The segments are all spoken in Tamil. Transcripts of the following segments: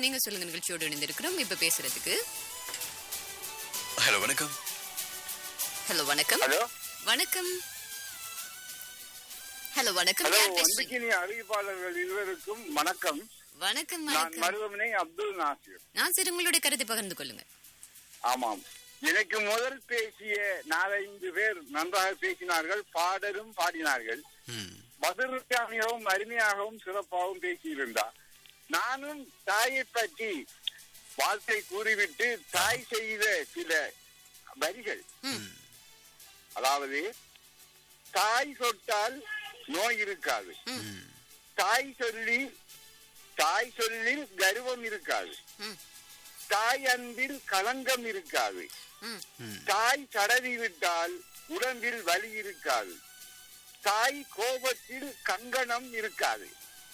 நீங்க சொல்லுங்க நிகழ்ச்சியோடு இணைந்திருக்கிறோம் இப்ப பேசுறதுக்கு ஹலோ வணக்கம் ஹலோ வணக்கம் ஹலோ வணக்கம் ஹலோ வணக்கம் ஹலோ யார் பேசுறீங்க அன்பிக்கினி அறிவிப்பாளர்கள் இருவருக்கும் வணக்கம் வணக்கம் நான் வணக்கம் மருதமனை அப்துல் நாசிர் நான் சரி உங்களுடைய கருத்தை பகிர்ந்து கொள்ளுங்க ஆமாம் எனக்கு முதல் பேசிய நாலஞ்சு பேர் நன்றாக பேசினார்கள் பாடலும் பாடினார்கள் ம், பதிலுக்கா மிகவும் அருமையாகவும் சிறப்பாகவும் பேசியிருந்தார் நானும் தாயை பற்றி வாழ்க்கை கூறிவிட்டு தாய் செய்த சில வரிகள் ம். அதாவது தாய் சொட்டால் நோய் இருக்காது ம், தாய் சொல்லி தாய் சொல்லில் கர்வம் இருக்காது ம். தாய் அன்பில் களங்கம் இருக்காது ம். ம். தாய் தடவி விட்டால் உடம்பில் வலி இருக்காது தாய் கோபத்தில் கங்கணம் இருக்காது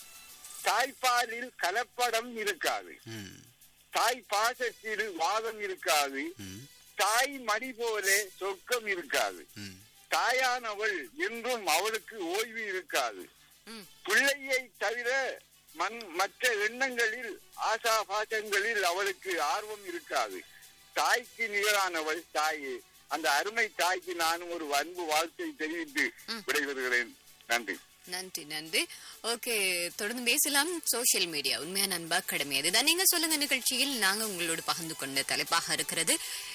தாய்ப்பாலில் கலப்படம் இருக்காது ம், தாய் பாசத்தில் வாதம் இருக்காது ம், தாய் மணி போல சொர்க்கம் இருக்காது ம். தாயானவள் என்றும் அவளுக்கு ஓய்வு இருக்காது ம். பிள்ளையை தவிர மண் மற்ற எண்ணங்களில் ஆசா பாசங்களில் அவளுக்கு ஆர்வம் இருக்காது தாய்க்கு நிகரானவள் தாயே அந்த அருமை தாய்க்கு நானும் ஒரு அன்பு வாழ்த்தை தெரிவித்து ம். விடைபெறுகிறேன் நன்றி நன்றி நன்றி ஓகே தொடர்ந்து பேசலாம் சோஷியல் மீடியா உண்மையான அன்பா கடமை அதுதான் நீங்க சொல்லுங்க நிகழ்ச்சியில் நாங்க உங்களோடு பகிர்ந்து கொண்ட தலைப்பாக இருக்கிறது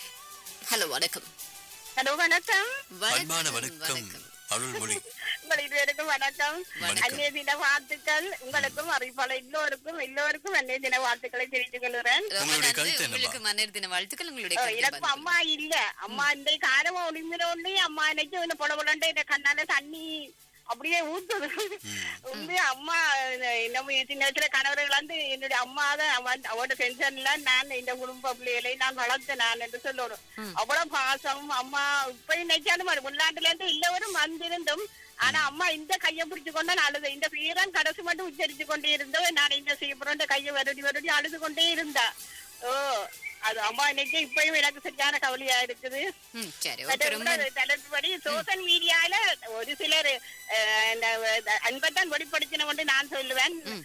ஹலோ வணக்கம் ஹலோ வணக்கம் அன்பான வணக்கம் அருள்மொழி உங்கள் இருவருக்கும் வணக்கம் வணக்கம். அன்னைய தின வாழ்த்துக்கள் உங்களுக்கும் அறிவிப்பாளர் எல்லோருக்கும் எல்லோருக்கும் அன்னைய தின வாழ்த்துக்களை தெரிவித்துக் கொள்கிறேன் ரொம்ப உங்களுடைய நன்றி. கருத்து என்னப்பா? உங்களுக்கு மன்னர் தின வாழ்த்துக்கள் உங்களுடைய ஓ, கருத்தை எனக்கு பகிர்ந்து அம்மா இல்ல அம்மா இந்த காலம் ஒளிமிரோண்டு அம்மா எனக்கு இந்த பொல பொலண்டு இந்த கண்ணால தண்ணி அப்படியே ஊத்துது உண்மையா அம்மா நம்ம சின்ன வயசுல கணவர்கள் வந்து என்னுடைய அம்மா தான் அவன் அவனோட பென்ஷன்ல நான் இந்த குடும்ப பிள்ளைகளை நான் வளர்த்தேன் நான் என்று சொல்லணும் ம். அவ்வளவு பாசம் அம்மா இப்ப நினைச்சாலும் உள்நாட்டுல இருந்து இல்லவரும் வந்திருந்தும் ஆனா அம்மா இந்த கையை பிடிச்சு கொண்டு நான் அழுது இந்த வீரன் கடைசி மட்டும் உச்சரித்து கொண்டே இருந்தவன் நான் இந்த செய்யப்படுற கையை வருடி வருடி அழுது கொண்டே இருந்தா ஓ அது அம்மா இன்னைக்கு இப்பயும் எனக்கு சரியான கவலையா இருக்குது ம், சரி ஓகே ரொம்ப தலைப்படி சோசியல் மீடியால ஒரு சிலர் அஹ், இந்த அன்பைத்தான் வெளிப்படுத்தின கொண்டு நான் சொல்லுவேன் ம்.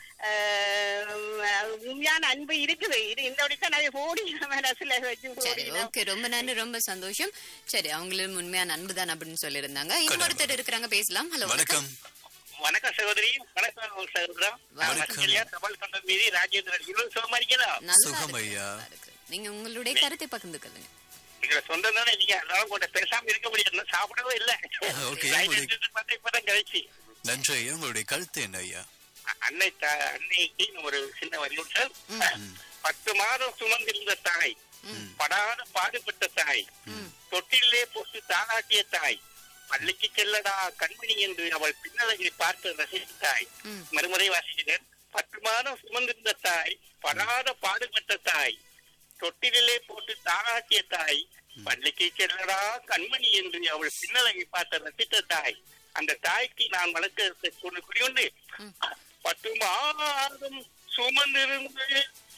அஹ், உண்மையான அன்பு இருக்குது இது இந்த வடிசா நிறைய கோடி மனசுல வச்சு சரி ஓடினோம். ஓகே ரொம்ப நன்றி ரொம்ப சந்தோஷம் சரி அவங்களும் உண்மையான அன்புதான் அப்படின்னு சொல்லியிருந்தாங்க இன்னொருத்தர் இருக்கிறாங்க பேசலாம் ஹலோ வணக்கம் வணக்கம் சகோதரி வணக்கம் சகோதரா வணக்கம். கல்யா தபால் கண்ட மீதி ராஜேந்திரன் இருபது சுகமா இருக்கீங்களா நல்லா சுகம் இருக்கு, ஐயா. நல்லா இருக்கு. நீங்க உங்களுடைய கருத்தை பகிர்ந்து கொள்ளுங்க எங்களை சொந்தம் தானே நீங்க அதனால கூட பேசாம இருக்க முடியாது நான் சாப்பிடவே இல்ல ஓகே, நான் உங்களுக்கு- எடுத்துட்டு பார்த்தா இப்பதான் கழிச்சு நன்றி ஐயா உங்களுடைய கருத்து என்ன ஐயா அன்னை தா- அன்னைக்கு ஒரு சின்ன வரியும் சார் பத்து மாதம் சுமந்திருந்த தாய் படாத பாடுபட்ட தாய் தொட்டிலே போட்டு தாளாட்டிய தாய் பள்ளிக்கு செல்லடா கண்மணி என்று அவள் பின்னழகை பார்த்து ரசித்த தாய் ம். மறுமுறை வாசிக்கிறேன் பத்து மாதம் சுமந்திருந்த தாய் படாத பாடுபட்ட தாய் தொட்டிலே போட்டு தாளாட்டிய தாய் பள்ளிக்கு செல்லடா கண்மணி என்று அவள் பின்னழகை பார்த்து ரசித்த தாய் அந்த தாய்க்கு நான் வளர்க்க சொல்லி குறியொண்டு பத்து மாதம் சுமந்திருந்து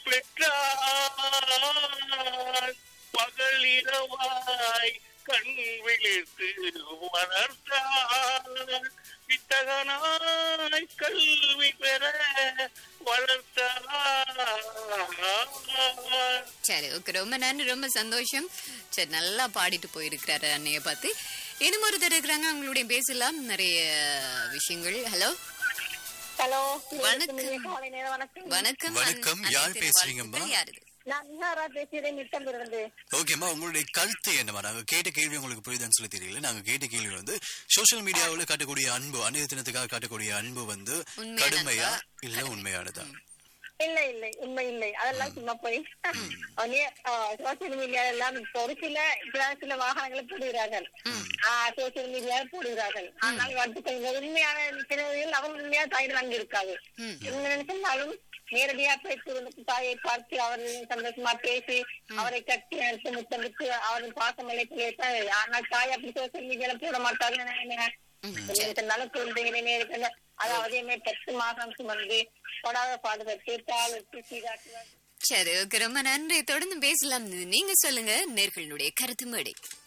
பெற்றார் பகலிரவாய் கண் விழித்து வளர்த்தார் வித்தகனாய் கல்வி பெற வளர்த்தார் சரி ஓகே ரொம்ப நன்றி ரொம்ப சந்தோஷம் சரி நல்லா பாடிட்டு போயிருக்கிறாரு அன்னைய பார்த்து இன்னும் ஒருத்தர் இருக்கிறாங்க அவங்களுடைய பேசலாம் நிறைய விஷயங்கள் ஹலோ ஹலோ வணக்கம். காலை நேரம் வணக்கம் வணக்கம் வணக்கம். அன்- யார் அன்னைய தின பேசுறீங்கம்மா? வாழ்த்துக்கள் யாரு இது? நான் நிஹாரா பேசுகிறேன் மிட்டம் இருந்து ஓகேம்மா உங்களுடைய கருத்து என்னமா நாங்க கேட்ட கேள்வி உங்களுக்கு புரியுதான்னு சொல்லி தெரியல நாங்க கேட்ட கேள்வி வந்து சோஷியல் மீடியாவுல காட்டக்கூடிய அன்பு அன்னைய தினத்துக்காக காட்டக்கூடிய அன்பு வந்து உண்மையான கடுமையா அன்பா? இல்ல உண்மையானதா இல்லை இல்லை உண்மை இல்லை அதெல்லாம் சும்மா போய் சோசியல் மீடியா எல்லாம் இப்ப ஒரு சில இப்ப சில வாகனங்களை போடுகிறார்கள் சோசியல் மீடியா போடுகிறார்கள் ஆனால் வந்து கொஞ்சம் உண்மையான சிலர்கள் அவங்க உண்மையா தாய் அங்கு இருக்காது ம். என்ன நினைச்சாலும் நேரடியா பேசி தாயை பார்த்து அவர் சந்தோஷமா பேசி அவரை கட்டி எடுத்து முத்தமிட்டு அவரின் பாசம் இழைத்து ஆனால் தாய் அப்படி சோசியல் மீடியால போட மாட்டாங்க இருந்தாலும் குழந்தைகளே இருக்கிற அதாவது என்னை பத்து மாசம் சுமந்து தொடாத பாடுபட்டு தாள் வச்சு சீராட்டுவார் சரி ஓகே ரொம்ப நன்றி தொடர்ந்து பேசலாம் நீங்க சொல்லுங்க நேர்களுடைய கருத்து மேடை